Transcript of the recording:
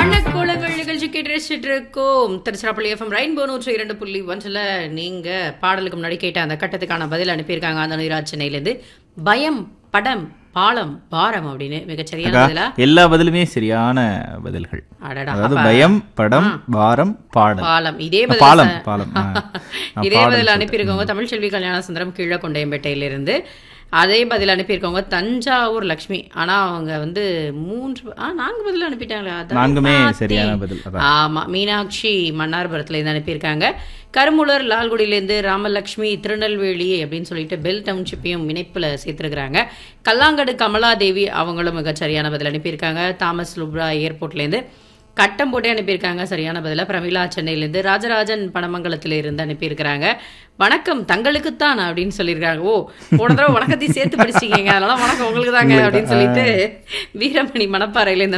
வண்ணக்கோலங்கள் நிகழ்ச்சி கேட்டு ரசிச்சுட்டு இருக்கோம் திருச்சிராப்பள்ளி எஃப்எம் ரெயின்போ நூற்றி இரண்டு புள்ளி ஒன்றில் நீங்க பாடலுக்கு முன்னாடி கேட்ட அந்த கட்டத்துக்கான பதில் அனுப்பியிருக்காங்க அந்த நீராஜ் சென்னையிலேருந்து பயம் படம் பாலம் பாரம் அப்படின்னு மிகச்சரியான அக்கா, பதிலா எல்லா பதிலுமே சரியான பதில்கள் அடடா அதாவது அப்ப பயம் படம் பாரம் பாடல் பாலம் இதே அஹ், பதில் பாலம் ச- பாலம் ஆ. நான் இதே பாடல் பதில் சொல்லிட்டேன். அனுப்பியிருக்கவங்க தமிழ்ச்செல்வி கல்யாண சுந்தரம் கீழக்கொண்டையம்பேட்டையிலிருந்து அதே பதில் அனுப்பியிருக்கவங்க தஞ்சாவூர் லக்ஷ்மி ஆனா அவங்க வந்து மூன்று ஆ நான்கு பதில் அனுப்பிட்டாங்களே அதான் நான்குமே பார்த்தேன். சரியான பதில் அதான் ஆமா மீனாட்சி மன்னார்புரத்துல இருந்து அனுப்பியிருக்காங்க கருமுலர் லால்குடியிலேருந்து ராமலக்ஷ்மி திருநெல்வேலி அப்படின்னு சொல்லிட்டு பெல் டவுன்ஷிப்பையும் இணைப்புல சேர்த்திருக்கிறாங்க கல்லாங்கடு கமலாதேவி அவங்களும் மிக சரியான பதில் அனுப்பியிருக்காங்க தாமஸ் லுப்ரா ஏர்போர்ட்லேருந்து கட்டம் போட்டே அனுப்பியிருக்காங்க சரியான பதில பிரமிளா சென்னையிலேருந்து ராஜராஜன் பனமங்கலத்துல இருந்து அனுப்பியிருக்கிறாங்க வணக்கம் தங்களுக்குத்தான் அப்படின்னு சொல்லியிருக்காங்க ஓ போன தடவை வணக்கத்தையும் சேர்த்து படிச்சிருக்கீங்க அதனால வணக்கம் உங்களுக்கு தாங்க அப்படின்னு சொல்லிட்டு வீரமணி மணப்பாறையிலேருந்து